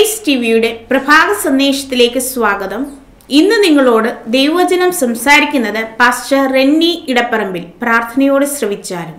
grace ടിവിയുടെ പ്രഭാത സന്ദേശത്തിലേക്ക് സ്വാഗതം ഇന്ന് നിങ്ങളോട് ദൈവവചനം സംസാരിക്കുന്നത് പാസ്റ്റർ റെന്നി ഇടപ്പറമ്പിൽ പ്രാർത്ഥനയോടെ ശ്രവിച്ചാലും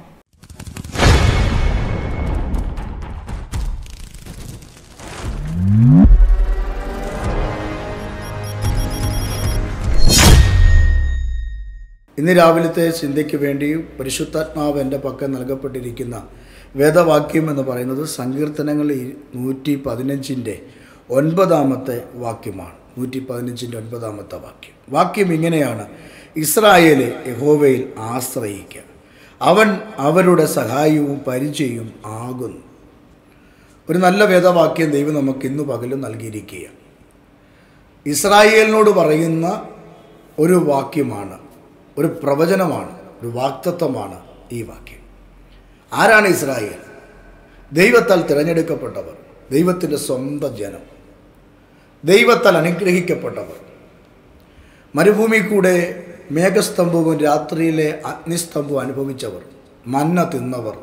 ഇന്ന് രാവിലത്തെ ചിന്തയ്ക്ക് വേണ്ടി പരിശുദ്ധാത്മാവ് എൻ്റെ പക്കൽ നൽകപ്പെട്ടിരിക്കുന്ന വേദവാക്യം എന്ന് പറയുന്നത് സങ്കീർത്തനങ്ങൾ നൂറ്റി പതിനഞ്ചിൻ്റെ ഒൻപതാമത്തെ വാക്യമാണ് നൂറ്റി പതിനഞ്ചിൻ്റെ ഒൻപതാമത്തെ വാക്യം വാക്യം ഇങ്ങനെയാണ് ഇസ്രായേലെ യഹോവയിൽ ആശ്രയിക്കുക അവൻ അവരുടെ സഹായവും പരിചയവും ആകുന്നു ഒരു നല്ല വേദവാക്യം ദൈവം നമുക്ക് ഇന്ന് പകലും നൽകിയിരിക്കുകയാണ് ഇസ്രായേലിനോട് പറയുന്ന ഒരു വാക്യമാണ് ഒരു പ്രവചനമാണ് ഒരു വാക്തത്വമാണ് ഈ വാക്യം ആരാണ് ഇസ്രായേൽ ദൈവത്താൽ തിരഞ്ഞെടുക്കപ്പെട്ടവർ ദൈവത്തിൻ്റെ സ്വന്തം ജനം ദൈവത്താൽ അനുഗ്രഹിക്കപ്പെട്ടവർ മരുഭൂമി കൂടെ മേഘസ്തംഭവും രാത്രിയിലെ അഗ്നിസ്തംഭവും അനുഭവിച്ചവർ മന്ന തിന്നവർ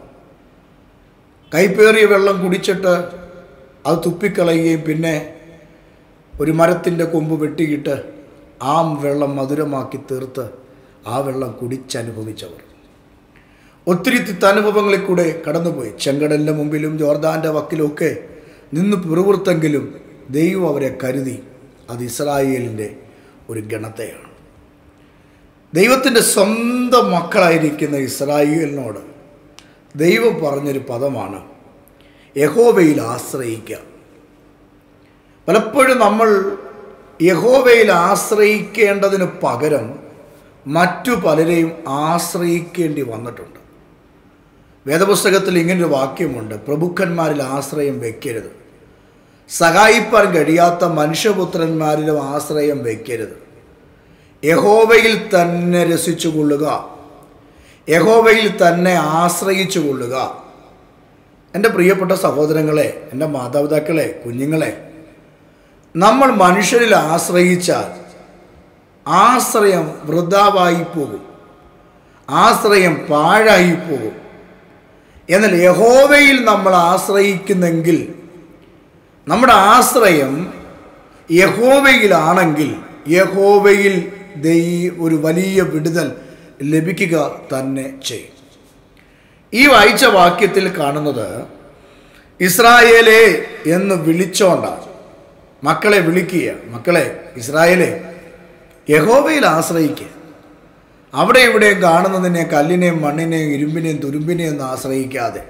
കൈപ്പേറിയ വെള്ളം കുടിച്ചിട്ട് അത് തുപ്പിക്കളയുകയും പിന്നെ ഒരു മരത്തിൻ്റെ കൊമ്പ് വെട്ടിയിട്ട് ആ വെള്ളം മധുരമാക്കി തീർത്ത് ആ വെള്ളം കുടിച്ചനുഭവിച്ചവർ ഒത്തിരി തിത്തനുഭവങ്ങളിൽ കൂടെ കടന്നുപോയി ചെങ്കടലിൻ്റെ മുമ്പിലും ജോർദാൻ്റെ വക്കിലുമൊക്കെ നിന്ന് പിറുവിർത്തെങ്കിലും ദൈവം അവരെ കരുതി അത് ഇസ്രായേലിൻ്റെ ഒരു ഗണത്തെയാണ് ദൈവത്തിൻ്റെ സ്വന്തം മക്കളായിരിക്കുന്ന ഇസ്രായേലിനോട് ദൈവം പറഞ്ഞൊരു പദമാണ് യഹോവയിൽ ആശ്രയിക്കുക പലപ്പോഴും നമ്മൾ യഹോവയിൽ ആശ്രയിക്കേണ്ടതിന് പകരം മറ്റു പലരെയും ആശ്രയിക്കേണ്ടി വന്നിട്ടുണ്ട് വേദപുസ്തകത്തിൽ ഇങ്ങനൊരു വാക്യമുണ്ട് പ്രഭുക്കന്മാരിൽ ആശ്രയം വെക്കരുത് സഹായിപ്പാൻ കഴിയാത്ത മനുഷ്യപുത്രന്മാരിലും ആശ്രയം വെക്കരുത് യഹോവയിൽ തന്നെ രസിച്ചു കൊള്ളുക യഹോവയിൽ തന്നെ ആശ്രയിച്ചു കൊള്ളുക എൻ്റെ പ്രിയപ്പെട്ട സഹോദരങ്ങളെ എൻ്റെ മാതാപിതാക്കളെ കുഞ്ഞുങ്ങളെ നമ്മൾ മനുഷ്യരിൽ ആശ്രയിച്ചാൽ ആശ്രയം വൃതാവായി പോകും ആശ്രയം പാഴായി പോകും എന്നാൽ യഹോവയിൽ നമ്മൾ ആശ്രയിക്കുന്നെങ്കിൽ നമ്മുടെ ആശ്രയം യഹോവയിലാണെങ്കിൽ യഹോവയിൽ ദൈ ഒരു വലിയ വിടുതൽ ലഭിക്കുക തന്നെ ചെയ്യും ഈ വായിച്ച വാക്യത്തിൽ കാണുന്നത് ഇസ്രായേലേ എന്ന് വിളിച്ചോണ്ടാണ് മക്കളെ വിളിക്കുക മക്കളെ ഇസ്രായേലേ യഹോവയിൽ ആശ്രയിക്കുക അവിടെ ഇവിടെയും കാണുന്നതിനെ കല്ലിനെയും മണ്ണിനെയും ഇരുമ്പിനെയും തുരുമ്പിനെയും ഒന്നും ആശ്രയിക്കാതെ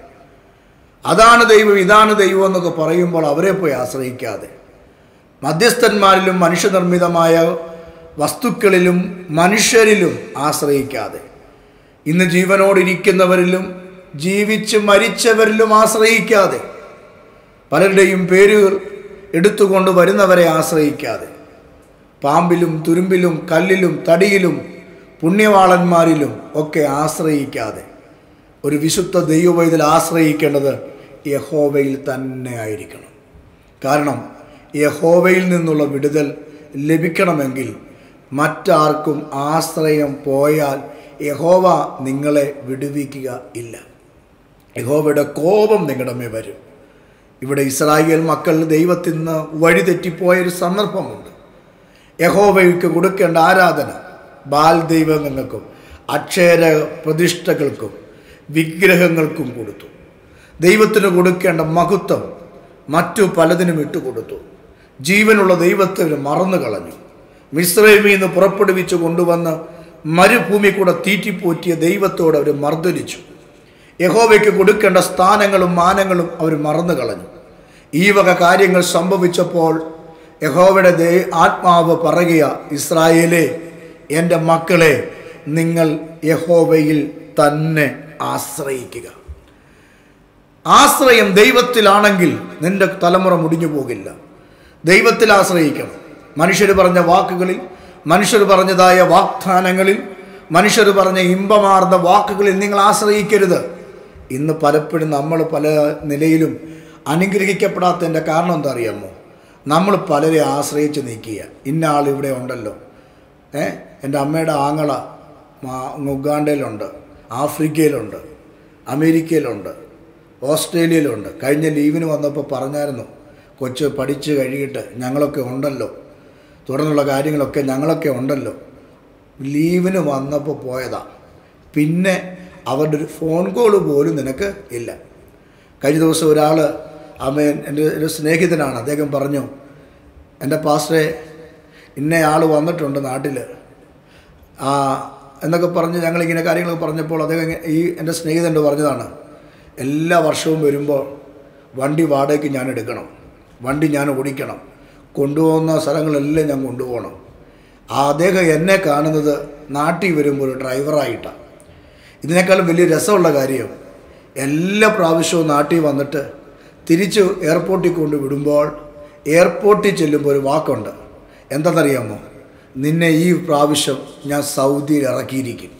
അതാണ് ദൈവം ഇതാണ് ദൈവം എന്നൊക്കെ പറയുമ്പോൾ അവരെ പോയി ആശ്രയിക്കാതെ മധ്യസ്ഥന്മാരിലും മനുഷ്യനിർമ്മിതമായ വസ്തുക്കളിലും മനുഷ്യരിലും ആശ്രയിക്കാതെ ഇന്ന് ജീവനോടിരിക്കുന്നവരിലും ജീവിച്ച് മരിച്ചവരിലും ആശ്രയിക്കാതെ പലരുടെയും പേരുകൾ എടുത്തുകൊണ്ട് വരുന്നവരെ ആശ്രയിക്കാതെ പാമ്പിലും തുരുമ്പിലും കല്ലിലും തടിയിലും പുണ്യവാളന്മാരിലും ഒക്കെ ആശ്രയിക്കാതെ ഒരു വിശുദ്ധ ദൈവവൈതിൽ ആശ്രയിക്കേണ്ടത് യഹോവയിൽ തന്നെ ആയിരിക്കണം കാരണം യഹോവയിൽ നിന്നുള്ള വിടുതൽ ലഭിക്കണമെങ്കിൽ മറ്റാർക്കും ആശ്രയം പോയാൽ യഹോവ നിങ്ങളെ വിടുവിക്കുക ഇല്ല യഹോവയുടെ കോപം നിങ്ങളുടെ മേ വരും ഇവിടെ ഇസ്രായേൽ മക്കൾ ദൈവത്തിൽ നിന്ന് വഴിതെറ്റിപ്പോയൊരു സന്ദർഭമുണ്ട് യഹോവയ്ക്ക് കൊടുക്കേണ്ട ആരാധന ബാൽ ദൈവങ്ങൾക്കും അക്ഷര പ്രതിഷ്ഠകൾക്കും വിഗ്രഹങ്ങൾക്കും കൊടുത്തു ദൈവത്തിന് കൊടുക്കേണ്ട മഹത്വം മറ്റു പലതിനും ഇട്ടുകൊടുത്തു ജീവനുള്ള ദൈവത്തെ അവർ മറന്നു കളഞ്ഞു മിശ്രമിൽ നിന്ന് പുറപ്പെടുവിച്ച് കൊണ്ടുവന്ന് മരുഭൂമി കൂടെ തീറ്റിപ്പോറ്റിയ ദൈവത്തോട് അവർ മർദ്ദനിച്ചു യഹോവയ്ക്ക് കൊടുക്കേണ്ട സ്ഥാനങ്ങളും മാനങ്ങളും അവർ മറന്നു കളഞ്ഞു ഈ വക കാര്യങ്ങൾ സംഭവിച്ചപ്പോൾ യഹോവയുടെ ദേ ആത്മാവ് പറയുക ഇസ്രായേലേ എൻ്റെ മക്കളെ നിങ്ങൾ യഹോവയിൽ തന്നെ ആശ്രയിക്കുക ആശ്രയം ദൈവത്തിലാണെങ്കിൽ നിന്റെ തലമുറ മുടിഞ്ഞു പോകില്ല ദൈവത്തിൽ ആശ്രയിക്കണം മനുഷ്യർ പറഞ്ഞ വാക്കുകളിൽ മനുഷ്യർ പറഞ്ഞതായ വാഗ്ദാനങ്ങളിൽ മനുഷ്യർ പറഞ്ഞ ഇമ്പമാർന്ന വാക്കുകളിൽ നിങ്ങൾ ആശ്രയിക്കരുത് ഇന്ന് പലപ്പോഴും നമ്മൾ പല നിലയിലും അനുഗ്രഹിക്കപ്പെടാത്തതിൻ്റെ കാരണം എന്താ അറിയാമോ നമ്മൾ പലരെ ആശ്രയിച്ച് നിൽക്കുക ഇന്ന ആൾ ഇവിടെ ഉണ്ടല്ലോ ഏ എൻ്റെ അമ്മയുടെ ആങ്ങള മാ- ഉഗാണ്ടയിലുണ്ട് ആഫ്രിക്കയിലുണ്ട് അമേരിക്കയിലുണ്ട് ഓസ്ട്രേലിയയിലുണ്ട് കഴിഞ്ഞ ലീവിന് വന്നപ്പോൾ പറഞ്ഞായിരുന്നു കൊച്ച് പഠിച്ച് കഴിയിട്ട് ഞങ്ങളൊക്കെ ഉണ്ടല്ലോ തുടർന്നുള്ള കാര്യങ്ങളൊക്കെ ഞങ്ങളൊക്കെ ഉണ്ടല്ലോ ലീവിന് വന്നപ്പോൾ പോയതാ പിന്നെ അവരുടെ ഒരു ഫോൺ കോൾ പോലും നിനക്ക് ഇല്ല കഴിഞ്ഞ ദിവസം ഒരാൾ അമ്മ എൻ്റെ ഒരു സ്നേഹിതനാണ് അദ്ദേഹം പറഞ്ഞു എൻ്റെ പാസ്റ്ററെ ഇന്നയാൾ വന്നിട്ടുണ്ട് നാട്ടിൽ ആ എന്നൊക്കെ പറഞ്ഞ് ഞങ്ങളിങ്ങനെ കാര്യങ്ങളൊക്കെ പറഞ്ഞപ്പോൾ അദ്ദേഹം ഇങ്ങനെ- ഈ എൻ്റെ സ്നേഹിതൻ്റെ പറഞ്ഞതാണ് എല്ലാ വർഷവും വരുമ്പോൾ വണ്ടി വാടകയ്ക്ക് ഞാൻ എടുക്കണം വണ്ടി ഞാൻ ഓടിക്കണം കൊണ്ടുപോകുന്ന സ്ഥലങ്ങളെല്ലാം ഞാൻ കൊണ്ടുപോകണം ആ അദ്ദേഹം എന്നെ കാണുന്നത് നാട്ടിൽ വരുമ്പോൾ ഒരു ഡ്രൈവറായിട്ടാണ് ഇതിനേക്കാളും വലിയ രസമുള്ള കാര്യം എല്ലാ പ്രാവശ്യവും നാട്ടിൽ വന്നിട്ട് തിരിച്ച് എയർപോർട്ടിൽ കൊണ്ട് വിടുമ്പോൾ എയർപോർട്ടിൽ ചെല്ലുമ്പോൾ ഒരു വാക്കുണ്ട് എന്താണെന്നറിയാമോ നിന്നെ ഈ പ്രാവശ്യം ഞാൻ സൗദിയിൽ ഇറക്കിയിരിക്കും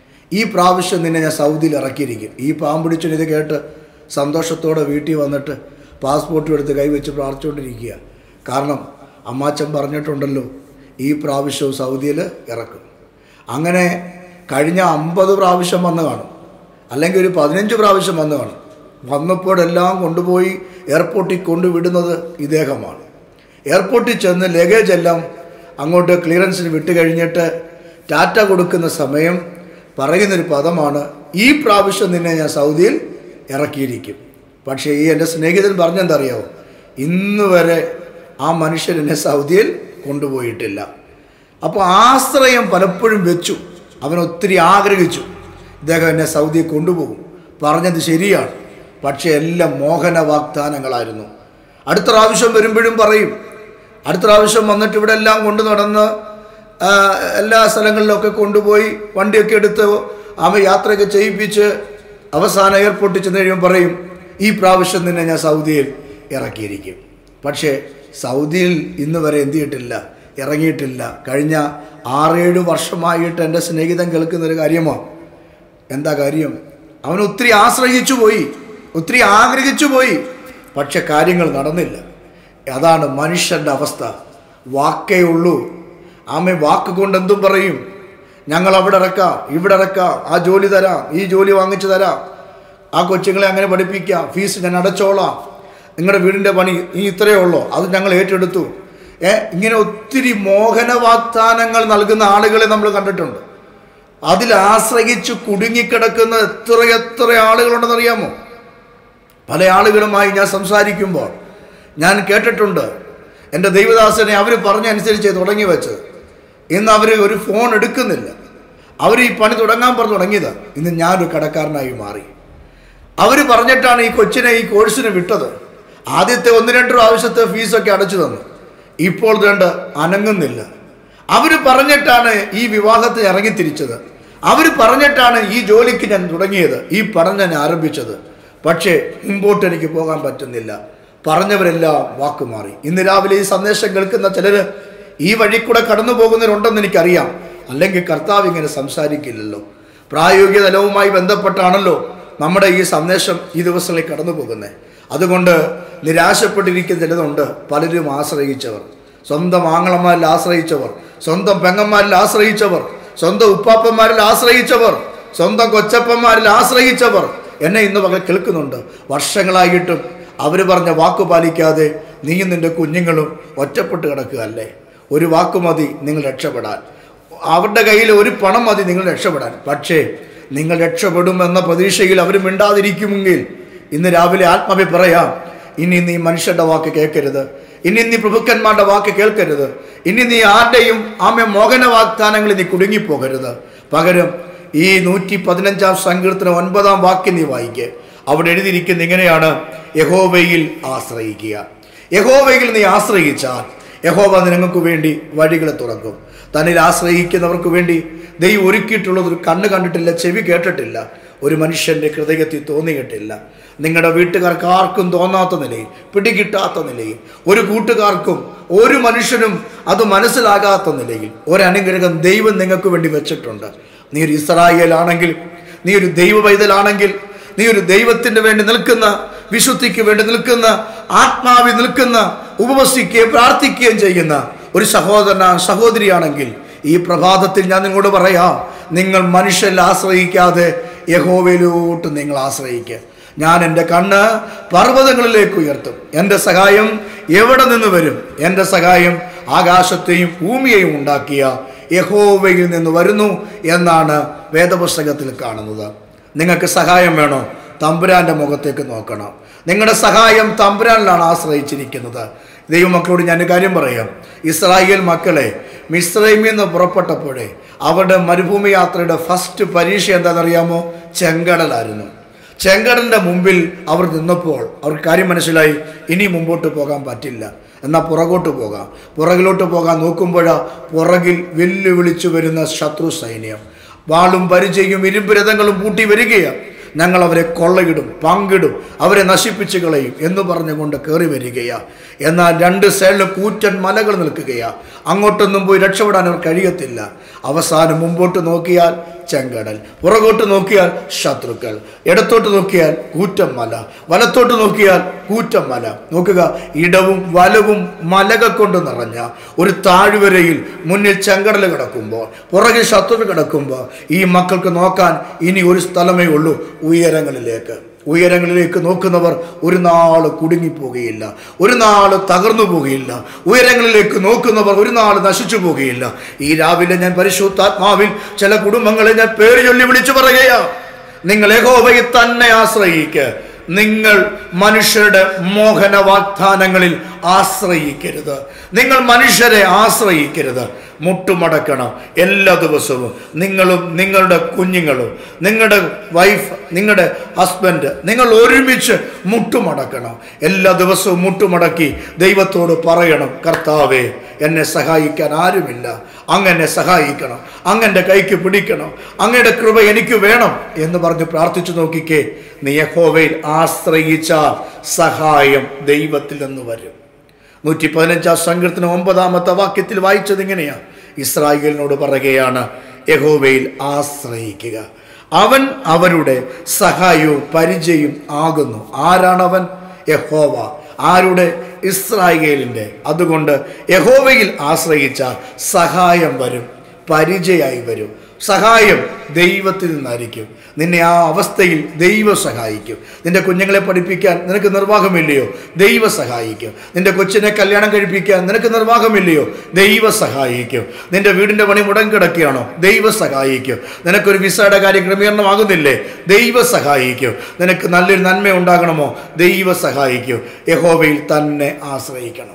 ഈ പ്രാവശ്യം നിന്നെ ഞാൻ സൗദിയിൽ ഇറക്കിയിരിക്കും ഈ പാമ്പിടിച്ചൻ ഇത് കേട്ട് സന്തോഷത്തോടെ വീട്ടിൽ വന്നിട്ട് പാസ്പോർട്ടും എടുത്ത് കൈവച്ച് പ്രാർത്ഥിച്ചുകൊണ്ടിരിക്കുക കാരണം അമ്മാച്ചൻ പറഞ്ഞിട്ടുണ്ടല്ലോ ഈ പ്രാവശ്യവും സൗദിയിൽ ഇറക്കും അങ്ങനെ കഴിഞ്ഞ അമ്പത് പ്രാവശ്യം വന്ന് കാണും അല്ലെങ്കിൽ ഒരു പതിനഞ്ച് പ്രാവശ്യം വന്ന് കാണും വന്നപ്പോഴെല്ലാം കൊണ്ടുപോയി എയർപോർട്ടിൽ കൊണ്ടുവിടുന്നത് ഇദ്ദേഹമാണ് എയർപോർട്ടിൽ ചെന്ന് ലഗേജ് എല്ലാം അങ്ങോട്ട് ക്ലിയറൻസിന് വിട്ട് കഴിഞ്ഞിട്ട് ടാറ്റ കൊടുക്കുന്ന സമയം പറയുന്നൊരു പദമാണ് ഈ പ്രാവശ്യം നിന്നെ ഞാൻ സൗദിയിൽ ഇറക്കിയിരിക്കും പക്ഷേ ഈ എൻ്റെ സ്നേഹിതൻ പറഞ്ഞെന്തറിയാവോ ഇന്ന് വരെ ആ മനുഷ്യൻ എന്നെ സൗദിയിൽ കൊണ്ടുപോയിട്ടില്ല അപ്പോൾ ആശ്രയം പലപ്പോഴും വെച്ചു അവൻ ഒത്തിരി ആഗ്രഹിച്ചു ഇദ്ദേഹം എന്നെ സൗദിയിൽ കൊണ്ടുപോകും പറഞ്ഞത് ശരിയാണ് പക്ഷേ എല്ലാം മോഹന വാഗ്ദാനങ്ങളായിരുന്നു അടുത്ത പ്രാവശ്യം വരുമ്പോഴും പറയും അടുത്ത പ്രാവശ്യം വന്നിട്ട് ഇവിടെ എല്ലാം കൊണ്ടു നടന്ന് ആ, എല്ലാ സ്ഥലങ്ങളിലൊക്കെ കൊണ്ടുപോയി വണ്ടിയൊക്കെ എടുത്ത് അവ യാത്രയൊക്കെ ചെയ്യിപ്പിച്ച് അവസാനം എയർപോർട്ടിൽ ചെന്ന് കഴിയുമ്പോൾ പറയും ഈ പ്രാവശ്യം തന്നെ ഞാൻ സൗദിയിൽ ഇറക്കിയിരിക്കും പക്ഷേ സൗദിയിൽ ഇന്ന് വരെ എന്ത് ചെയ്തിട്ടില്ല ഇറങ്ങിയിട്ടില്ല കഴിഞ്ഞ ആറേഴ് വർഷമായിട്ട് എൻ്റെ സ്നേഹിതൻ കേൾക്കുന്ന ഒരു കാര്യമാണ് എന്താ കാര്യം അവൻ ഒത്തിരി ആശ്രയിച്ചു പോയി ഒത്തിരി ആഗ്രഹിച്ചു പോയി പക്ഷെ കാര്യങ്ങൾ നടന്നില്ല അതാണ് മനുഷ്യൻ്റെ അവസ്ഥ വാക്കേ ഉള്ളൂ ആമെ വാക്ക് കൊണ്ട് എന്തും പറയും ഞങ്ങൾ അവിടെ ഇറക്കാം ഇവിടെ ഇറക്കാം ആ ജോലി തരാം ഈ ജോലി വാങ്ങിച്ചു തരാം ആ കൊച്ചുങ്ങളെ അങ്ങനെ പഠിപ്പിക്കാം ഫീസ് ഞാൻ അടച്ചോളാം നിങ്ങളുടെ വീടിൻ്റെ പണി ഈ ഇത്രയേ ഉള്ളൂ അത് ഞങ്ങൾ ഏറ്റെടുത്തു ഏ ഇങ്ങനെ ഒത്തിരി മോഹന വാഗ്ദാനങ്ങൾ നൽകുന്ന ആളുകളെ നമ്മൾ കണ്ടിട്ടുണ്ട് അതിൽ ആശ്രയിച്ച് കുടുങ്ങിക്കിടക്കുന്ന എത്ര എത്ര ആളുകളുണ്ടെന്നറിയാമോ പല ആളുകളുമായി ഞാൻ സംസാരിക്കുമ്പോൾ ഞാൻ കേട്ടിട്ടുണ്ട് എൻ്റെ ദൈവദാസനെ അവർ പറഞ്ഞനുസരിച്ച് തുടങ്ങി വെച്ചത് ഇന്ന് അവർ ഒരു ഫോൺ എടുക്കുന്നില്ല അവർ ഈ പണി തുടങ്ങാൻ പറഞ്ഞു തുടങ്ങിയത് ഇന്ന് ഞാനൊരു കടക്കാരനായി മാറി അവർ പറഞ്ഞിട്ടാണ് ഈ കൊച്ചിനെ ഈ കോഴ്സിന് വിട്ടത് ആദ്യത്തെ ഒന്ന് രണ്ട് പ്രാവശ്യത്തെ ഫീസൊക്കെ അടച്ചു തന്നു ഇപ്പോൾ വേണ്ട അനങ്ങുന്നില്ല അവർ പറഞ്ഞിട്ടാണ് ഈ വിവാഹത്തിന് ഇറങ്ങിത്തിരിച്ചത് അവർ പറഞ്ഞിട്ടാണ് ഈ ജോലിക്ക് ഞാൻ തുടങ്ങിയത് ഈ പഠനം ഞാൻ ആരംഭിച്ചത് പക്ഷേ മുമ്പോട്ട് എനിക്ക് പോകാൻ പറ്റുന്നില്ല പറഞ്ഞവരെല്ലാം വാക്കുമാറി ഇന്ന് രാവിലെ ഈ സന്ദേശം കേൾക്കുന്ന ചിലർ ഈ വഴി കൂടെ കടന്നു പോകുന്നവരുണ്ടെന്ന് എനിക്കറിയാം അല്ലെങ്കിൽ കർത്താവ് ഇങ്ങനെ സംസാരിക്കില്ലല്ലോ പ്രായോഗിക തലവുമായി ബന്ധപ്പെട്ടാണല്ലോ നമ്മുടെ ഈ സന്ദേശം ഈ ദിവസങ്ങളിൽ കടന്നു പോകുന്നത് അതുകൊണ്ട് നിരാശപ്പെട്ടിരിക്കുന്ന ചിലതുണ്ട് പലരും ആശ്രയിച്ചവർ സ്വന്തം ആങ്ങളമാരിൽ ആശ്രയിച്ചവർ സ്വന്തം പെങ്ങന്മാരിൽ ആശ്രയിച്ചവർ സ്വന്തം ഉപ്പാപ്പന്മാരിൽ ആശ്രയിച്ചവർ സ്വന്തം കൊച്ചപ്പന്മാരിൽ ആശ്രയിച്ചവർ എന്നെ ഇന്ന് പകൽ കേൾക്കുന്നുണ്ട് വർഷങ്ങളായിട്ടും അവർ പറഞ്ഞ വാക്ക് പാലിക്കാതെ നീയും നിന്റെ കുഞ്ഞുങ്ങളും ഒറ്റപ്പെട്ട് കിടക്കുകയല്ലേ ഒരു വാക്ക് മതി നിങ്ങൾ രക്ഷപ്പെടാൻ അവരുടെ കയ്യിൽ ഒരു പണം മതി നിങ്ങൾ രക്ഷപ്പെടാൻ പക്ഷേ നിങ്ങൾ രക്ഷപ്പെടുമെന്ന പ്രതീക്ഷയിൽ അവർ മിണ്ടാതിരിക്കുമെങ്കിൽ ഇന്ന് രാവിലെ ആത്മാവി പറയാം ഇനി നീ മനുഷ്യരുടെ വാക്ക് കേൾക്കരുത് ഇനി നീ പ്രഭുക്കന്മാരുടെ വാക്ക് കേൾക്കരുത് ഇനി നീ ആരുടെയും ആമെ മോഹന വാഗ്ദാനങ്ങളിൽ നീ കുടുങ്ങിപ്പോകരുത് പകരം ഈ നൂറ്റി പതിനഞ്ചാം സങ്കീർത്തനം ഒൻപതാം വാക്യം നീ വായിക്കുക അവിടെ എഴുതിയിരിക്കുന്ന ഇങ്ങനെയാണ് യഹോവയിൽ ആശ്രയിക്കുക യഹോവയിൽ നീ ആശ്രയിച്ചാൽ യഹോവ നിങ്ങൾക്ക് വേണ്ടി വഴികൾ തുറക്കും തന്നിൽ ആശ്രയിക്കുന്നവർക്ക് വേണ്ടി ദൈവം ഒരുക്കിയിട്ടുള്ളത് ഒരു കണ്ണ് കണ്ടിട്ടില്ല ചെവി കേട്ടിട്ടില്ല ഒരു മനുഷ്യൻ്റെ ഹൃദയത്തിൽ തോന്നിയിട്ടില്ല നിങ്ങളുടെ വീട്ടുകാർക്ക് ആർക്കും തോന്നാത്ത നിലയിൽ പിടികിട്ടാത്ത നിലയിൽ ഒരു കൂട്ടുകാർക്കും ഒരു മനുഷ്യനും അത് മനസ്സിലാകാത്ത നിലയിൽ ഒരനുഗ്രഹം ദൈവം നിങ്ങൾക്ക് വേണ്ടി വെച്ചിട്ടുണ്ട് നീ ഒരു ഇസ്രായേലാണെങ്കിൽ നീ ഒരു ദൈവ പൈതലാണെങ്കിൽ നീ ഒരു ദൈവത്തിന് വേണ്ടി നിൽക്കുന്ന വിശുദ്ധിക്ക് വേണ്ടി നിൽക്കുന്ന ആത്മാവിൽ നിൽക്കുന്ന ഉപവസിക്കുകയും പ്രാർത്ഥിക്കുകയും ചെയ്യുന്ന ഒരു സഹോദരന സഹോദരിയാണെങ്കിൽ ഈ പ്രഭാതത്തിൽ ഞാൻ നിങ്ങളോട് പറയാം നിങ്ങൾ മനുഷ്യരിൽ ആശ്രയിക്കാതെ യഹോവയിലോട്ട് നിങ്ങൾ ആശ്രയിക്കുക ഞാൻ എൻ്റെ കണ്ണ് പർവ്വതങ്ങളിലേക്ക് ഉയർത്തും എൻ്റെ സഹായം എവിടെ നിന്ന് വരും എൻ്റെ സഹായം ആകാശത്തെയും ഭൂമിയെയും ഉണ്ടാക്കിയ യഹോവയിൽ നിന്ന് വരുന്നു എന്നാണ് വേദപുസ്തകത്തിൽ കാണുന്നത് നിങ്ങൾക്ക് സഹായം വേണോ തമ്പുരാന്റെ മുഖത്തേക്ക് നോക്കണം നിങ്ങളുടെ സഹായം തമ്പുരാനിലാണ് ആശ്രയിച്ചിരിക്കുന്നത് ദൈവമക്കളോട് ഞാൻ ഒരു കാര്യം പറയാം ഇസ്രായേൽ മക്കളെ മിസ്രൈമിൽ നിന്ന് പുറപ്പെട്ടപ്പോഴേ അവരുടെ മരുഭൂമി യാത്രയുടെ ഫസ്റ്റ് പരീക്ഷ എന്താണെന്നറിയാമോ ചെങ്കടലായിരുന്നു ചെങ്കടലിൻ്റെ മുമ്പിൽ അവർ നിന്നപ്പോൾ അവർക്ക് കാര്യം മനസ്സിലായി ഇനി മുമ്പോട്ട് പോകാൻ പറ്റില്ല എന്നാൽ പുറകോട്ട് പോകാം പുറകിലോട്ട് പോകാൻ നോക്കുമ്പോഴാ പുറകിൽ വെല്ലുവിളിച്ചു വരുന്ന ശത്രു സൈന്യം വാളും പരിചയും ഇരുമ്പ് രഥങ്ങളും പൂട്ടി വരികയാണ് ഞങ്ങൾ അവരെ കൊള്ളയിടും പങ്കിടും അവരെ നശിപ്പിച്ചു കളയും എന്ന് പറഞ്ഞുകൊണ്ട് കയറി വരികയാ എന്നാൽ രണ്ട് സൈഡിലും കൂറ്റൻ മലകൾ നിൽക്കുകയാ അങ്ങോട്ടൊന്നും പോയി രക്ഷപ്പെടാൻ അവർ കഴിയത്തില്ല അവസാനം മുമ്പോട്ട് നോക്കിയാൽ ചെങ്കടൽ പുറകോട്ട് നോക്കിയാൽ ശത്രുക്കൾ ഇടത്തോട്ട് നോക്കിയാൽ കൂറ്റൻ മല വലത്തോട്ട് നോക്കിയാൽ കൂറ്റൻ മല നോക്കുക ഇടവും വലവും മലകൾ കൊണ്ട് നിറഞ്ഞ ഒരു താഴ്വരയിൽ മുന്നിൽ ചെങ്കടൽ കിടക്കുമ്പോൾ പുറകിൽ ശത്രു കിടക്കുമ്പോൾ ഈ മക്കൾക്ക് നോക്കാൻ ഇനി ഒരു സ്ഥലമേ ഉള്ളൂ ഉയരങ്ങളിലേക്ക് ഉയരങ്ങളിലേക്ക് നോക്കുന്നവർ ഒരു നാൾ കുടുങ്ങിപ്പോകുകയില്ല ഒരു നാൾ തകർന്നു പോകുകയില്ല ഉയരങ്ങളിലേക്ക് നോക്കുന്നവർ ഒരു നാൾ നശിച്ചു പോകുകയില്ല ഈ രാവിലെ ഞാൻ പരിശുദ്ധാത്മാവിൽ ചില കുടുംബങ്ങളെ ഞാൻ പേര് ചൊല്ലി വിളിച്ചു പറയുകയാ നിങ്ങൾ യഹോവയെ തന്നെ ആശ്രയിക്ക് നിങ്ങൾ മനുഷ്യരുടെ മോഹന വാഗ്ദാനങ്ങളിൽ ആശ്രയിക്കരുത് നിങ്ങൾ മനുഷ്യരെ ആശ്രയിക്കരുത് മുട്ടുമടക്കണം എല്ലാ ദിവസവും നിങ്ങളും നിങ്ങളുടെ കുഞ്ഞുങ്ങളും നിങ്ങളുടെ വൈഫ് നിങ്ങളുടെ ഹസ്ബൻഡ് നിങ്ങൾ ഒരുമിച്ച് മുട്ടുമടക്കണം എല്ലാ ദിവസവും മുട്ടുമടക്കി ദൈവത്തോട് പറയണം കർത്താവേ എന്നെ സഹായിക്കാൻ ആരുമില്ല അങ്ങനെ സഹായിക്കണം അങ്ങൻ്റെ കൈക്ക് പിടിക്കണം അങ്ങയുടെ കൃപ എനിക്ക് വേണം എന്ന് പറഞ്ഞ് പ്രാർത്ഥിച്ചു നോക്കിക്കേ നീ യഹോവയിൽ ആശ്രയിച്ചാൽ സഹായം ദൈവത്തിൽ നിന്ന് വരും നൂറ്റി പതിനഞ്ചാം സങ്കീർത്തനം ഒമ്പതാമത്തെ വാക്യത്തിൽ വായിച്ചത് ഇങ്ങനെയാ ഇസ്രായേലിനോട് പറയുകയാണ് യഹോവയിൽ ആശ്രയിക്കുക അവൻ അവരുടെ സഹായവും പരിചയം ആകുന്നു ആരാണവൻ യഹോവ ആരുടെ ഇസ്രായേലിൻ്റെ അതുകൊണ്ട് യഹോവയിൽ ആശ്രയിച്ചാൽ സഹായം വരും പരിചയമായി വരും സഹായം ദൈവത്തിൽ നിന്നായിരിക്കും നിന്നെ ആ അവസ്ഥയിൽ ദൈവം സഹായിക്കും നിന്റെ കുഞ്ഞുങ്ങളെ പഠിപ്പിക്കാൻ നിനക്ക് നിർവാഹമില്ലയോ ദൈവ സഹായിക്കും നിന്റെ കൊച്ചിനെ കല്യാണം കഴിപ്പിക്കാൻ നിനക്ക് നിർവാഹമില്ലയോ ദൈവ സഹായിക്കും നിന്റെ വീടിന്റെ പണി മുടങ്ങിക്കിടക്കുകയാണോ ദൈവ സഹായിക്കും നിനക്കൊരു വിസയുടെ കാര്യം ക്രമീകരണമാകുന്നില്ലേ ദൈവ സഹായിക്കും നിനക്ക് നല്ലൊരു നന്മ ഉണ്ടാകണമോ ദൈവ സഹായിക്കും യഹോവയിൽ തന്നെ ആശ്രയിക്കണം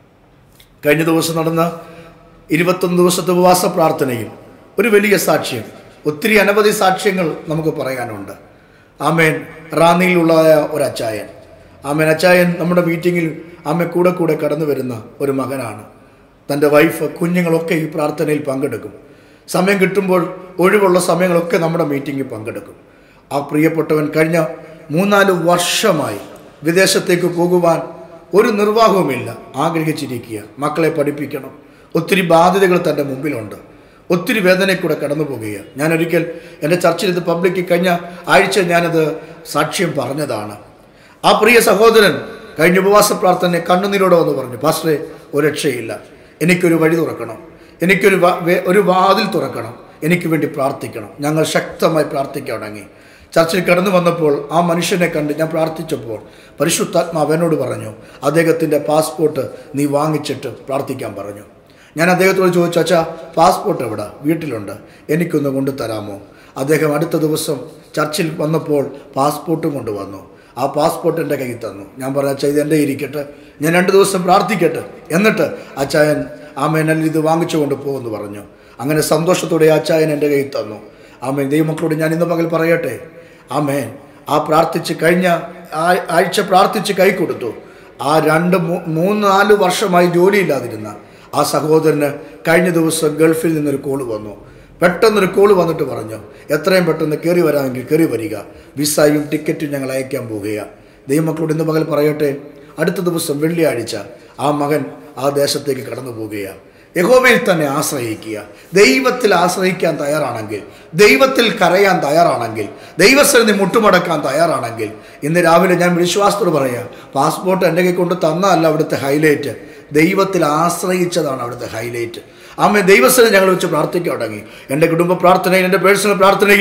കഴിഞ്ഞ ദിവസം നടന്ന ഇരുപത്തൊന്ന് ദിവസത്തെ ഉപവാസ പ്രാർത്ഥനയിൽ ഒരു വലിയ സാക്ഷ്യം ഒത്തിരി അനവധി സാക്ഷ്യങ്ങൾ നമുക്ക് പറയാനുണ്ട് ആമേൻ റാന്നിയിലുള്ള ഒരു അച്ചായൻ ആമേൻ അച്ചായൻ നമ്മുടെ മീറ്റിങ്ങിൽ ആമെ കൂടെ കൂടെ കടന്നു വരുന്ന ഒരു മകനാണ് തൻ്റെ വൈഫ് കുഞ്ഞുങ്ങളൊക്കെ ഈ പ്രാർത്ഥനയിൽ പങ്കെടുക്കും സമയം കിട്ടുമ്പോൾ ഒഴിവുള്ള സമയങ്ങളൊക്കെ നമ്മുടെ മീറ്റിങ്ങിൽ പങ്കെടുക്കും ആ പ്രിയപ്പെട്ടവൻ കഴിഞ്ഞ മൂന്നാല് വർഷമായി വിദേശത്തേക്ക് പോകുവാൻ ഒരു നിർവാഹവുമില്ല ആഗ്രഹിച്ചിരിക്കുക മക്കളെ പഠിപ്പിക്കണം ഒത്തിരി ബാധ്യതകൾ തൻ്റെ മുമ്പിലുണ്ട് ഒത്തിരി വേദനയിൽ കൂടെ കടന്നു പോകുകയാണ് ഞാനൊരിക്കൽ എൻ്റെ ചർച്ചയിൽ ഇത് പബ്ലിക്കിൽ കഴിഞ്ഞ ആഴ്ച ഞാനത് സാക്ഷ്യം പറഞ്ഞതാണ് ആ പ്രിയ സഹോദരൻ കഴിഞ്ഞ ഉപവാസ പ്രാർത്ഥന കണ്ണുനീരോടെ വന്ന് പറഞ്ഞു പാസ്റ്ററെ ഒരു രക്ഷയില്ല എനിക്കൊരു വഴി തുറക്കണം എനിക്കൊരു വ- വേ- ഒരു വാതിൽ തുറക്കണം എനിക്ക് വേണ്ടി പ്രാർത്ഥിക്കണം ഞങ്ങൾ ശക്തമായി പ്രാർത്ഥിക്കാൻ തുടങ്ങി ചർച്ചിൽ കടന്നു വന്നപ്പോൾ ആ മനുഷ്യനെ കണ്ട് ഞാൻ പ്രാർത്ഥിച്ചപ്പോൾ പരിശുദ്ധാത്മാവ് എന്നോട് പറഞ്ഞു അദ്ദേഹത്തിൻ്റെ പാസ്പോർട്ട് നീ വാങ്ങിച്ചിട്ട് പ്രാർത്ഥിക്കാൻ പറഞ്ഞു ഞാൻ അദ്ദേഹത്തോട് ചോദിച്ചു അച്ഛാ പാസ്പോർട്ട് എവിടെ വീട്ടിലുണ്ട് എനിക്കൊന്ന് കൊണ്ടുതരാമോ അദ്ദേഹം അടുത്ത ദിവസം ചർച്ചിൽ വന്നപ്പോൾ പാസ്പോർട്ടും കൊണ്ടുവന്നു ആ പാസ്പോർട്ട് എൻ്റെ കയ്യിൽ തന്നു ഞാൻ പറഞ്ഞു അച്ഛാ ഇത് എൻ്റെ ഇരിക്കട്ടെ ഞാൻ രണ്ട് ദിവസം പ്രാർത്ഥിക്കട്ടെ എന്നിട്ട് അച്ചായൻ ആമേനൽ ഇത് വാങ്ങിച്ചു കൊണ്ട് പോകുമെന്ന് പറഞ്ഞു അങ്ങനെ സന്തോഷത്തോടെ ആ അച്ചായൻ എൻ്റെ കയ്യിൽ തന്നു ആമേൻ ദൈവമക്കളോട് ഞാൻ ഇന്ന് പകൽ പറയട്ടെ ആമേൻ ആ പ്രാർത്ഥിച്ച് കഴിഞ്ഞ ആ- ആഴ്ച പ്രാർത്ഥിച്ച് കൈ കൊടുത്തു ആ രണ്ട് മൂ- മൂന്ന് നാല് വർഷമായി ജോലിയില്ലാതിരുന്ന ആ സഹോദരന് കഴിഞ്ഞ ദിവസം ഗൾഫിൽ നിന്നൊരു കോള് വന്നു പെട്ടെന്നൊരു കോള് വന്നിട്ട് പറഞ്ഞു എത്രയും പെട്ടെന്ന് കയറി വരാമെങ്കിൽ കയറി വരിക വിസയും ടിക്കറ്റും ഞങ്ങൾ അയക്കാൻ പോവുകയാണ് ദൈവമക്കളോട് ഇന്ന് പകൽ പറയട്ടെ അടുത്ത ദിവസം വെള്ളിയാഴ്ച ആ മകൻ ആ ദേശത്തേക്ക് കടന്നു പോവുകയാണ് യഹോവയിൽ തന്നെ ആശ്രയിക്കുക ദൈവത്തിൽ ആശ്രയിക്കാൻ തയ്യാറാണെങ്കിൽ ദൈവത്തിൽ കരയാൻ തയ്യാറാണെങ്കിൽ ദൈവസ്ഥലത്ത് മുട്ടുമടക്കാൻ തയ്യാറാണെങ്കിൽ ഇന്ന് രാവിലെ ഞാൻ വിശ്വാസത്തോട് പറയാം പാസ്പോർട്ട് എൻ്റെ കൈ കൊണ്ട് തന്നതല്ല അവിടുത്തെ ഹൈലൈറ്റ് ദൈവത്തിൽ ആശ്രയിച്ചതാണ് അവിടുത്തെ ഹൈലൈറ്റ് അമ്മ ദൈവസ്ഥലം ഞങ്ങൾ വെച്ച് പ്രാർത്ഥിക്കാൻ തുടങ്ങി എൻ്റെ കുടുംബ പ്രാർത്ഥനയിൽ എൻ്റെ പേഴ്സണൽ പ്രാർത്ഥനയിൽ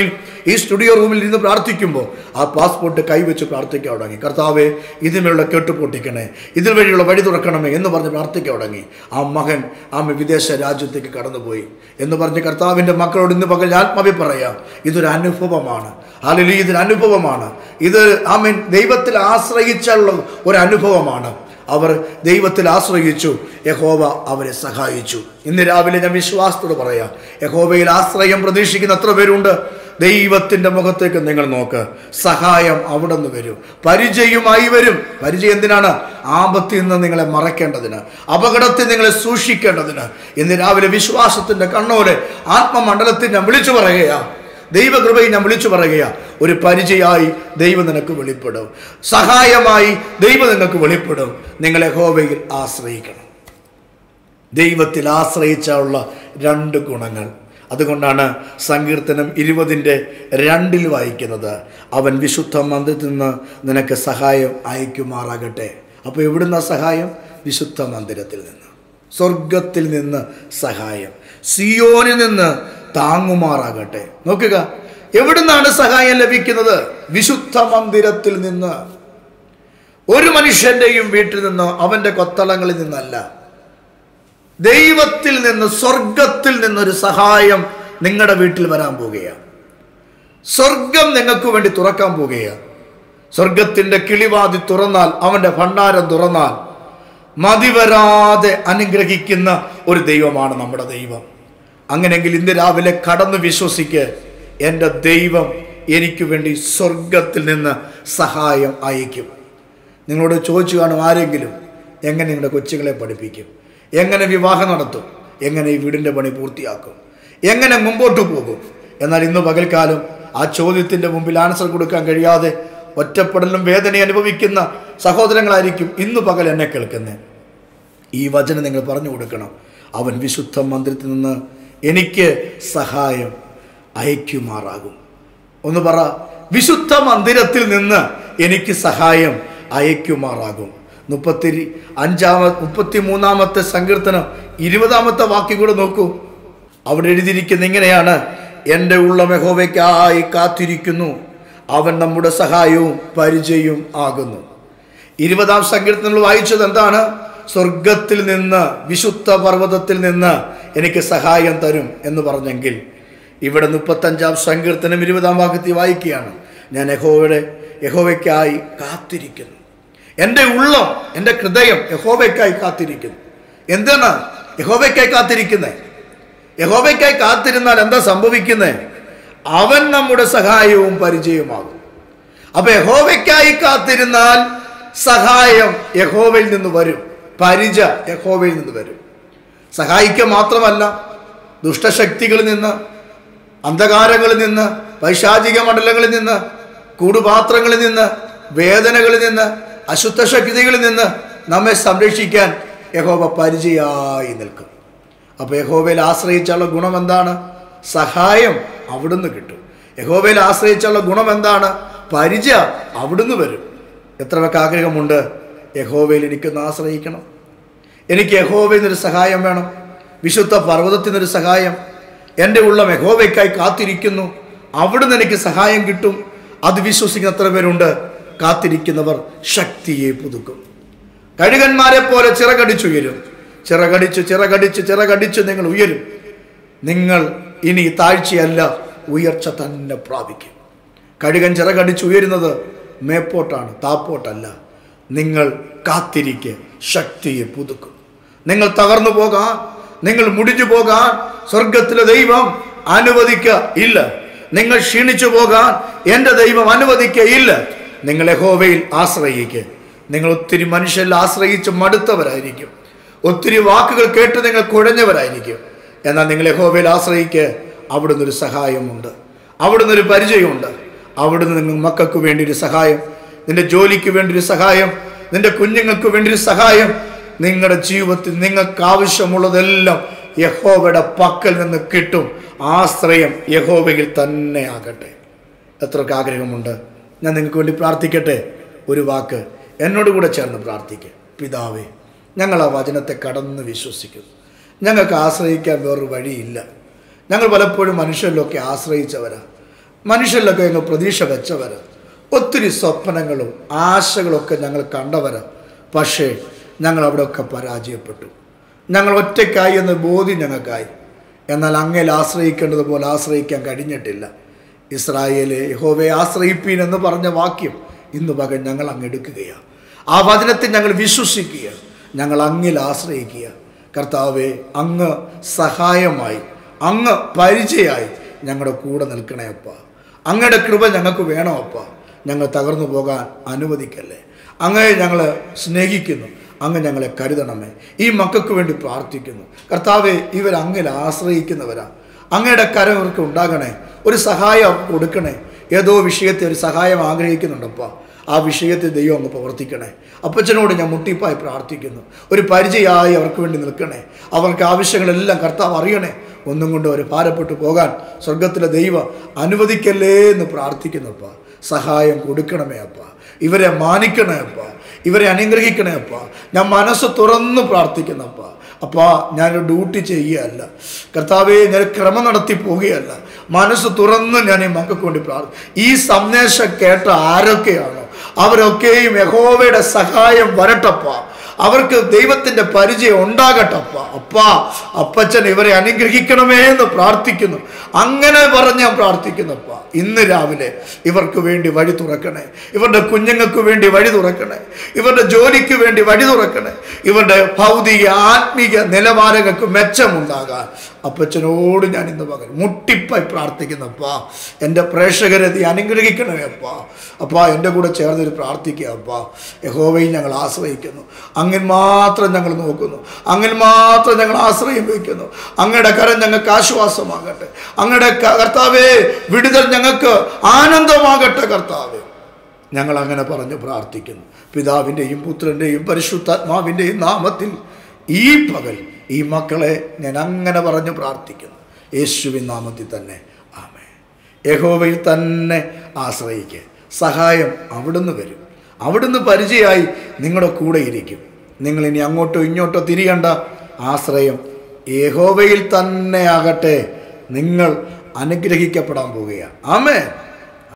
ഈ സ്റ്റുഡിയോ റൂമിൽ ഇരുന്ന് പ്രാർത്ഥിക്കുമ്പോൾ ആ പാസ്പോർട്ട് കൈവച്ച് പ്രാർത്ഥിക്കാൻ തുടങ്ങി കർത്താവെ ഇതിനുള്ള കെട്ട് പൊട്ടിക്കണേ ഇതിൽ വഴിയുള്ള വഴി തുറക്കണമേ എന്ന് പറഞ്ഞ് പ്രാർത്ഥിക്കാൻ തുടങ്ങി ആ മകൻ ആമ വിദേശ രാജ്യത്തേക്ക് കടന്നുപോയി എന്ന് പറഞ്ഞ് കർത്താവിൻ്റെ മക്കളോട് ഇന്ന് പകൽ ആത്മാവി പറയാം ഇതൊരു അനുഭവമാണ് അല്ലെങ്കിൽ ഇതൊരു അനുഭവമാണ് ഇത് ആമീൻ ദൈവത്തിൽ ആശ്രയിച്ചുള്ള ഒരു അനുഭവമാണ് അവർ ദൈവത്തിൽ ആശ്രയിച്ചു യഹോവ അവരെ സഹായിച്ചു ഇന്ന് രാവിലെ ഞാൻ വിശ്വാസത്തോട് പറയാം യഹോവയിൽ ആശ്രയം പ്രതീക്ഷിക്കുന്ന എത്ര പേരുണ്ട് ദൈവത്തിൻ്റെ മുഖത്തേക്ക് നിങ്ങൾ നോക്ക് സഹായം അവിടെ നിന്ന് വരും പരിചയമായി വരും പരിചയം എന്തിനാണ് ആപത്തിൽ നിന്ന് നിങ്ങളെ മറയ്ക്കേണ്ടതിന് അപകടത്തിൽ നിങ്ങളെ സൂക്ഷിക്കേണ്ടതിന് ഇന്ന് രാവിലെ വിശ്വാസത്തിൻ്റെ കണ്ണോടെ ആത്മമണ്ഡലത്തിൽ ഞാൻ വിളിച്ചു പറയുകയാണ് ദൈവകൃപയിൽ ഞാൻ വിളിച്ചു പറയുക ഒരു പരിചയമായി ദൈവം നിനക്ക് വെളിപ്പെടും സഹായമായി ദൈവം നിങ്ങൾക്ക് വെളിപ്പെടും നിങ്ങളെ ഹോവയിൽ ആശ്രയിക്കണം ദൈവത്തിൽ ആശ്രയിച്ചുള്ള രണ്ട് ഗുണങ്ങൾ അതുകൊണ്ടാണ് സങ്കീർത്തനം ഇരുപതിൻ്റെ രണ്ടിൽ വായിക്കുന്നത് അവൻ വിശുദ്ധ മന്ദിരത്തിൽ നിന്ന് നിനക്ക് സഹായം അയക്കുമാറാകട്ടെ അപ്പോൾ എവിടുന്ന സഹായം വിശുദ്ധ മന്ദിരത്തിൽ നിന്ന് സ്വർഗത്തിൽ നിന്ന് സഹായം സിയോനിൽ നിന്ന് താങ്ങുമാറാകട്ടെ നോക്കുക എവിടുന്നാണ് സഹായം ലഭിക്കുന്നത് വിശുദ്ധ മന്ദിരത്തിൽ നിന്ന് ഒരു മനുഷ്യന്റെയും വീട്ടിൽ നിന്ന് അവന്റെ കൊത്തളങ്ങളിൽ നിന്നല്ല ദൈവത്തിൽ നിന്ന് സ്വർഗത്തിൽ നിന്നൊരു സഹായം നിങ്ങളുടെ വീട്ടിൽ വരാൻ പോകുകയാണ് സ്വർഗം നിങ്ങൾക്ക് വേണ്ടി തുറക്കാൻ പോകുകയാണ് സ്വർഗത്തിന്റെ കിളിവാതി തുറന്നാൽ അവന്റെ ഭണ്ഡാരം തുറന്നാൽ മതിവരാതെ അനുഗ്രഹിക്കുന്ന ഒരു ദൈവമാണ് നമ്മുടെ ദൈവം അങ്ങനെയെങ്കിൽ ഇന്ന് രാവിലെ കടന്ന് വിശ്വസിക്ക് എൻ്റെ ദൈവം എനിക്ക് വേണ്ടി സ്വർഗത്തിൽ നിന്ന് സഹായം അയക്കും നിങ്ങളോട് ചോദിച്ചു കാണും ആരെങ്കിലും എങ്ങനെ നിങ്ങളുടെ കൊച്ചുങ്ങളെ പഠിപ്പിക്കും എങ്ങനെ വിവാഹം നടത്തും എങ്ങനെ ഈ വീടിൻ്റെ പണി പൂർത്തിയാക്കും എങ്ങനെ മുമ്പോട്ട് പോകും എന്നാൽ ഇന്ന് പകൽക്കാലം ആ ചോദ്യത്തിൻ്റെ മുമ്പിൽ ആൻസർ കൊടുക്കാൻ കഴിയാതെ ഒറ്റപ്പെടലും വേദന അനുഭവിക്കുന്ന സഹോദരങ്ങളായിരിക്കും ഇന്ന് പകൽ എന്നെ കേൾക്കുന്നത് ഈ വചനം നിങ്ങൾ പറഞ്ഞു കൊടുക്കണം അവൻ വിശുദ്ധ മന്ദിരത്തിൽ നിന്ന് എനിക്ക് സഹായം അയക്കുമാറാകും ഒന്ന് പറ വിശുദ്ധ മന്ദിരത്തിൽ നിന്ന് എനിക്ക് സഹായം അയക്കുമാറാകും മുപ്പത്തി അഞ്ചാമ മുപ്പത്തി മൂന്നാമത്തെ സങ്കീർത്തനം ഇരുപതാമത്തെ വാക്യം കൂടെ നോക്കൂ അവിടെ എഴുതിയിരിക്കുന്ന ഇങ്ങനെയാണ് എൻ്റെ ഉള്ള മെഹോവയ്ക്കായി കാത്തിരിക്കുന്നു അവൻ നമ്മുടെ സഹായവും പരിചയവും ആകുന്നു ഇരുപതാം സങ്കീർത്തനങ്ങൾ വായിച്ചത് എന്താണ് സ്വർഗത്തിൽ നിന്ന് വിശുദ്ധ പർവ്വതത്തിൽ നിന്ന് എനിക്ക് സഹായം തരും എന്ന് പറഞ്ഞെങ്കിൽ ഇവിടെ മുപ്പത്തഞ്ചാം സങ്കീർത്തനം ഇരുപതാം വാക്യത്തിൽ വായിക്കുകയാണ് ഞാൻ യഹോവയുടെ യഹോവയ്ക്കായി കാത്തിരിക്കുന്നു എൻ്റെ ഉള്ളം എൻ്റെ ഹൃദയം യഹോവയ്ക്കായി കാത്തിരിക്കുന്നു എന്താണ് യഹോവയ്ക്കായി കാത്തിരിക്കുന്നത് യഹോവയ്ക്കായി കാത്തിരുന്നാൽ എന്താ സംഭവിക്കുന്നത് അവൻ നമ്മുടെ സഹായവും പരിചയമാകും അപ്പൊ യഹോവയ്ക്കായി കാത്തിരുന്നാൽ സഹായം യഹോവയിൽ നിന്ന് വരും പരിച യഹോവയിൽ നിന്ന് വരും സഹായിക്കുക മാത്രമല്ല ദുഷ്ടശക്തികളിൽ നിന്ന് അന്ധകാരങ്ങളിൽ നിന്ന് പൈശാചിക മണ്ഡലങ്ങളിൽ നിന്ന് കൂടുപാത്രങ്ങളിൽ നിന്ന് വേദനകളിൽ നിന്ന് അശുദ്ധ ശക്തികളിൽ നിന്ന് നമ്മെ സംരക്ഷിക്കാൻ യഹോവ പരിചയമായി നിൽക്കും അപ്പോൾ യഹോവയിൽ ആശ്രയിച്ചുള്ള ഗുണം എന്താണ് സഹായം അവിടുന്ന് കിട്ടും യഹോവയിൽ ആശ്രയിച്ചുള്ള ഗുണം എന്താണ് പരിചയ അവിടുന്ന് വരും എത്ര പേർക്ക് ആഗ്രഹമുണ്ട് യഹോവയിൽ എനിക്കൊന്ന് ആശ്രയിക്കണം എനിക്ക് യഹോവയിൽ നിന്നൊരു സഹായം വേണം വിശുദ്ധ പർവ്വതത്തിൽ നിന്നൊരു സഹായം എൻ്റെ ഉള്ളം യഹോവയ്ക്കായി കാത്തിരിക്കുന്നു അവിടുന്ന് എനിക്ക് സഹായം കിട്ടും അത് വിശ്വസിക്കുന്ന എത്ര പേരുണ്ട് കാത്തിരിക്കുന്നവർ ശക്തിയെ പുതുക്കും കഴുകന്മാരെ പോലെ ചിറകടിച്ചുയരും ചിറകടിച്ച് ചിറകടിച്ച് ചിറകടിച്ച് നിങ്ങൾ ഉയരും നിങ്ങൾ ഇനി താഴ്ചയല്ല ഉയർച്ച തന്നെ പ്രാപിക്കും കഴുകൻ ചിറകടിച്ച് ഉയരുന്നത് മേപ്പോട്ടാണ് താപ്പോട്ടല്ല നിങ്ങൾ കാത്തിരിക്കെ ശക്തിയെ പുതുക്കും നിങ്ങൾ തകർന്നു പോകാൻ നിങ്ങൾ മുടിഞ്ഞു പോകാൻ സ്വർഗത്തിലെ ദൈവം അനുവദിക്ക ഇല്ല നിങ്ങൾ ക്ഷീണിച്ചു പോകാൻ എൻ്റെ ദൈവം അനുവദിക്ക ഇല്ല നിങ്ങൾ യഹോവയിൽ ആശ്രയിക്കുക നിങ്ങൾ ഒത്തിരി മനുഷ്യരിൽ ആശ്രയിച്ച് മടുത്തവരായിരിക്കും ഒത്തിരി വാക്കുകൾ കേട്ട് നിങ്ങൾ കുഴഞ്ഞവരായിരിക്കും എന്നാൽ നിങ്ങൾ യഹോവയിൽ ആശ്രയിക്കുക അവിടുന്ന് ഒരു സഹായമുണ്ട് അവിടുന്ന് ഒരു പരിചയമുണ്ട് അവിടുന്ന് നിങ്ങൾ മക്കൾക്ക് വേണ്ടി ഒരു സഹായം നിന്റെ ജോലിക്ക് വേണ്ടി ഒരു സഹായം നിന്റെ കുഞ്ഞുങ്ങൾക്ക് വേണ്ടി ഒരു സഹായം നിങ്ങളുടെ ജീവിതത്തിൽ നിങ്ങൾക്ക് ആവശ്യമുള്ളതെല്ലാം യഹോവയുടെ പക്കൽ നിന്ന് കിട്ടും ആശ്രയം യഹോവയിൽ തന്നെ ആകട്ടെ എത്രയൊക്കെ ആഗ്രഹമുണ്ട് ഞാൻ നിങ്ങൾക്ക് വേണ്ടി പ്രാർത്ഥിക്കട്ടെ ഒരു വാക്ക് എന്നോട് കൂടെ ചേർന്ന് പ്രാർത്ഥിക്കുക പിതാവേ ഞങ്ങൾ ആ വചനത്തെ കടന്ന് വിശ്വസിക്കുന്നു ഞങ്ങൾക്ക് ആശ്രയിക്കാൻ വേറൊരു വഴിയില്ല ഞങ്ങൾ പലപ്പോഴും മനുഷ്യരിലൊക്കെ ആശ്രയിച്ചവരാ മനുഷ്യരിലൊക്കെ ഞങ്ങൾ പ്രതീക്ഷ വെച്ചവർ ഒത്തിരി സ്വപ്നങ്ങളും ആശകളൊക്കെ ഞങ്ങൾ കണ്ടവർ പക്ഷേ ഞങ്ങൾ അവിടെയൊക്കെ പരാജയപ്പെട്ടു ഞങ്ങൾ ഒറ്റയ്ക്കായി എന്ന ബോധ്യം ഞങ്ങൾക്കായി എന്നാൽ അങ്ങയിൽ ആശ്രയിക്കേണ്ടതുപോലെ ആശ്രയിക്കാൻ കഴിഞ്ഞിട്ടില്ല ഇസ്രായേലെ യഹോവയെ ആശ്രയിപ്പീൻ എന്ന് പറഞ്ഞ വാക്യം ഇന്ന് പകൽ ഞങ്ങൾ അങ്ങ് എടുക്കുകയാണ് ആ വചനത്തിൽ ഞങ്ങൾ വിശ്വസിക്കുക ഞങ്ങൾ അങ്ങിൽ ആശ്രയിക്കുക കർത്താവെ അങ്ങ് സഹായമായി അങ്ങ് പരിചയമായി ഞങ്ങളുടെ കൂടെ നിൽക്കണേ അപ്പ അങ്ങയുടെ കൃപ ഞങ്ങൾക്ക് വേണം അപ്പ ഞങ്ങൾ തകർന്നു പോകാൻ അനുവദിക്കല്ലേ അങ്ങയെ ഞങ്ങൾ സ്നേഹിക്കുന്നു അങ്ങ് ഞങ്ങളെ കരുതണമേ ഈ മക്കൾക്ക് വേണ്ടി പ്രാർത്ഥിക്കുന്നു കർത്താവെ ഇവർ അങ്ങിൽ ആശ്രയിക്കുന്നവരാ അങ്ങയുടെ കരം ഇവർക്ക് ഉണ്ടാകണേ ഒരു സഹായം അവർക്ക് കൊടുക്കണേ ഏതോ വിഷയത്തിൽ ഒരു സഹായം ആഗ്രഹിക്കുന്നുണ്ടപ്പ ആ വിഷയത്തിൽ ദൈവം അങ്ങ് പ്രവർത്തിക്കണേ അപ്പച്ചനോട് ഞാൻ മുട്ടിപ്പായി പ്രാർത്ഥിക്കുന്നു ഒരു പരിചയമായി അവർക്ക് വേണ്ടി നിൽക്കണേ അവർക്ക് ആവശ്യങ്ങളെല്ലാം കർത്താവ് അറിയണേ ഒന്നും കൊണ്ട് അവർ ഭാരപ്പെട്ടു പോകാൻ സ്വർഗത്തിലെ ദൈവം അനുവദിക്കല്ലേ എന്ന് പ്രാർത്ഥിക്കുന്നപ്പ സഹായം കൊടുക്കണമേ അപ്പ ഇവരെ മാനിക്കണേ അപ്പ ഇവരെ അനുഗ്രഹിക്കണേ അപ്പ ഞാൻ മനസ്സ് തുറന്ന് പ്രാർത്ഥിക്കുന്നപ്പ അപ്പാ ഞാനൊരു ഡ്യൂട്ടി ചെയ്യുകയല്ല കർത്താവെ ഞാൻ ക്രമം നടത്തി പോവുകയല്ല മനസ്സ് തുറന്ന് ഞാൻ ഈ മക്കൾക്ക് വേണ്ടി പ്രാർത്ഥി ഈ സന്ദേശം കേട്ട ആരൊക്കെയാണോ അവരൊക്കെയും യഹോവയുടെ സഹായം വരട്ടപ്പ അവർക്ക് ദൈവത്തിന്റെ പരിചയം ഉണ്ടാകട്ടപ്പ അപ്പാ അപ്പച്ചൻ ഇവരെ അനുഗ്രഹിക്കണമേ എന്ന് പ്രാർത്ഥിക്കുന്നു അങ്ങനെ പറഞ്ഞ് ഞാൻ പ്രാർത്ഥിക്കുന്നപ്പ ഇന്ന് രാവിലെ ഇവർക്ക് വേണ്ടി വഴി തുറക്കണേ ഇവരുടെ കുഞ്ഞുങ്ങൾക്ക് വേണ്ടി വഴി തുറക്കണേ ഇവരുടെ ജോലിക്ക് വേണ്ടി വഴി തുറക്കണേ ഇവരുടെ ഭൗതിക ആത്മീക നിലവാരങ്ങൾക്ക് മെച്ചമുണ്ടാകാൻ അപ്പച്ചനോട് ഞാൻ ഇന്ന് പകൽ മുട്ടിപ്പായി പ്രാർത്ഥിക്കുന്നപ്പാ എൻ്റെ പ്രേക്ഷകരെ നീ അനുഗ്രഹിക്കണമേ അപ്പാ അപ്പാ എൻ്റെ കൂടെ ചേർന്നൊരു പ്രാർത്ഥിക്കുക അപ്പാ യഹോവയും ഞങ്ങൾ ആശ്രയിക്കുന്നു അങ്ങിൽ മാത്രം ഞങ്ങൾ നോക്കുന്നു അങ്ങിൽ മാത്രം ഞങ്ങൾ ആശ്രയം വയ്ക്കുന്നു അങ്ങയുടെ കരം ഞങ്ങൾക്ക് ആശ്വാസമാകട്ടെ അങ്ങയുടെ ക- കർത്താവേ വിടുതൽ ഞങ്ങൾക്ക് ആനന്ദമാകട്ടെ കർത്താവേ ഞങ്ങൾ അങ്ങനെ പറഞ്ഞ് പ്രാർത്ഥിക്കുന്നു പിതാവിൻ്റെയും പുത്രൻ്റെയും പരിശുദ്ധാത്മാവിൻ്റെയും നാമത്തിൽ ഈ പകൽ ഈ മക്കളെ ഞാൻ അങ്ങനെ പറഞ്ഞ് പ്രാർത്ഥിക്കുന്നു യേശുവിൻ നാമത്തിൽ തന്നെ ആമേ യഹോവയിൽ തന്നെ ആശ്രയിക്കുക സഹായം അവിടുന്ന് വരും അവിടുന്ന് പരിചയമായി നിങ്ങളുടെ കൂടെ ഇരിക്കും നിങ്ങൾ ഇനി അങ്ങോട്ടോ ഇങ്ങോട്ടോ തിരിയണ്ട ആശ്രയം യഹോവയിൽ തന്നെ ആകട്ടെ നിങ്ങൾ അനുഗ്രഹിക്കപ്പെടാൻ പോവുകയാണ് ആമേ